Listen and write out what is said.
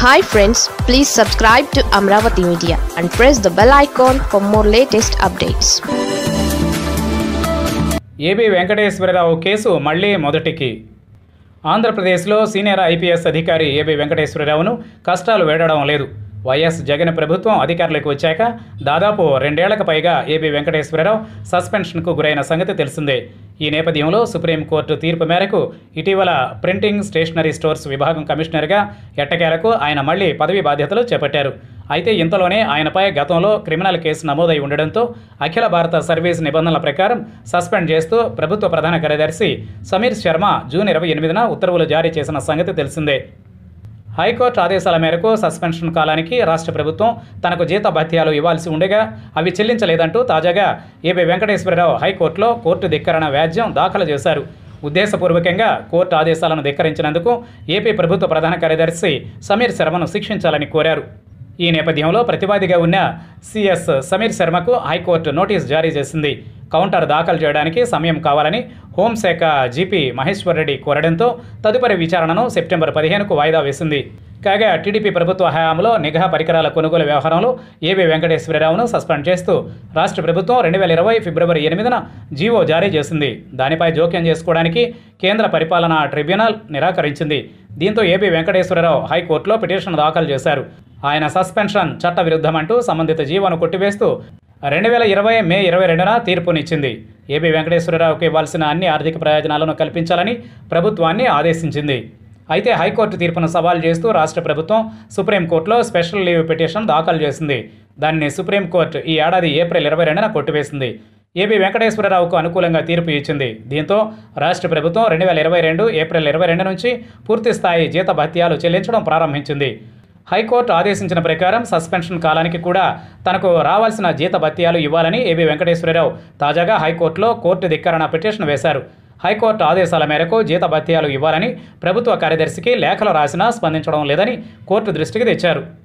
hi friends please subscribe to Amaravati media and press the bell icon for more latest updates A B Venkateswararao కేసు మళ్లీ మొదటికి ఆంధ్రప్రదేశ్లో senior IPS అధికారి A B వెంకటేశ్వరరావును కష్టాలు వేడడం లేదు వైఎస్ జగన్ ప్రభుత్వం అధికారులకు వచ్చాక దాదాపు రెండేళ్లకు పైగా ఏబి వెంకటేశ్వరరావు సస్పెన్షన్కు గురైన సంగతి తెలిసిందే ఈ నేపథ్యంలో సుప్రీంకోర్టు తీర్పు మేరకు ఇటీవల ప్రింటింగ్ స్టేషనరీ స్టోర్స్ విభాగం కమిషనర్గా ఎట్టకేలకు ఆయన మళ్లీ పదవి బాధ్యతలు చేపట్టారు అయితే ఇంతలోనే ఆయనపై గతంలో క్రిమినల్ కేసు నమోదై ఉండడంతో అఖిల భారత సర్వీస్ నిబంధనల ప్రకారం సస్పెండ్ చేస్తూ ప్రభుత్వ ప్రధాన కార్యదర్శి సమీర్ శర్మ జూన్ ఇరవై ఎనిమిదిన ఉత్తర్వులు జారీ చేసిన సంగతి తెలిసిందే హైకోర్టు ఆదేశాల మేరకు సస్పెన్షన్ కాలానికి రాష్ట్ర ప్రభుత్వం తనకు జీత భత్యాలు ఇవ్వాల్సి ఉండగా అవి చెల్లించలేదంటూ తాజాగా ఏబి వెంకటేశ్వరరావు హైకోర్టులో కోర్టు ధిక్కరణ వ్యాజ్యం దాఖలు చేశారు ఉద్దేశపూర్వకంగా కోర్టు ఆదేశాలను ధిక్కరించినందుకు ఏపీ ప్రభుత్వ ప్రధాన కార్యదర్శి సమీర్ శర్మను శిక్షించాలని కోరారు ఈ నేపథ్యంలో ప్రతివాదిగా ఉన్న సిఎస్ సమీర్ శర్మకు హైకోర్టు నోటీస్ జారీ చేసింది కౌంటర్ దాఖలు చేయడానికి సమయం కావాలని హోంశాఖ జీపీ మహేశ్వర్ రెడ్డి కోరడంతో తదుపరి విచారణను సెప్టెంబర్ పదిహేనుకు వాయిదా వేసింది కాగా టీడీపీ ప్రభుత్వ హయాంలో నిఘా పరికరాల కొనుగోలు వ్యవహారంలో ఏబి వెంకటేశ్వరరావును సస్పెండ్ చేస్తూ రాష్ట్ర ప్రభుత్వం రెండు వేల ఇరవై ఫిబ్రవరి ఎనిమిదిన జీవో జారీ చేసింది దానిపై జోక్యం చేసుకోవడానికి కేంద్ర పరిపాలనా ట్రిబ్యునల్ నిరాకరించింది దీంతో ఏబి వెంకటేశ్వరరావు హైకోర్టులో పిటిషన్ దాఖలు చేశారు ఆయన సస్పెన్షన్ చట్టవిరుద్ధమంటూ సంబంధిత జీవోను కొట్టివేస్తూ రెండు వేల ఇరవై మే ఇరవై రెండున తీర్పునిచ్చింది ఏబి వెంకటేశ్వరరావుకు ఇవ్వాల్సిన అన్ని ఆర్థిక ప్రయోజనాలను కల్పించాలని ప్రభుత్వాన్ని ఆదేశించింది అయితే హైకోర్టు తీర్పును సవాల్ చేస్తూ రాష్ట్ర ప్రభుత్వం సుప్రీంకోర్టులో స్పెషల్ లీవ్ పిటిషన్ దాఖలు చేసింది దానిని సుప్రీంకోర్టు ఈ ఏడాది ఏప్రిల్ ఇరవై రెండున కొట్టివేసింది ఏబి వెంకటేశ్వరరావుకు అనుకూలంగా తీర్పు ఇచ్చింది దీంతో రాష్ట్ర ప్రభుత్వం రెండు వేల ఇరవై రెండు ఏప్రిల్ ఇరవై రెండు నుంచి పూర్తి స్థాయి జీత భత్యాలు చెల్లించడం ప్రారంభించింది హైకోర్టు ఆదేశించిన ప్రకారం సస్పెన్షన్ కాలానికి కూడా తనకు రావాల్సిన జీత భత్యాలు ఇవ్వాలని ఏబి వెంకటేశ్వరరావు తాజాగా హైకోర్టులో కోర్టు ధిక్కరణ పిటిషన్ వేశారు హైకోర్టు ఆదేశాల మేరకు జీత భత్యాలు ఇవ్వాలని ప్రభుత్వ కార్యదర్శికి లేఖలు రాసినా స్పందించడం లేదని కోర్టు దృష్టికి తెచ్చారు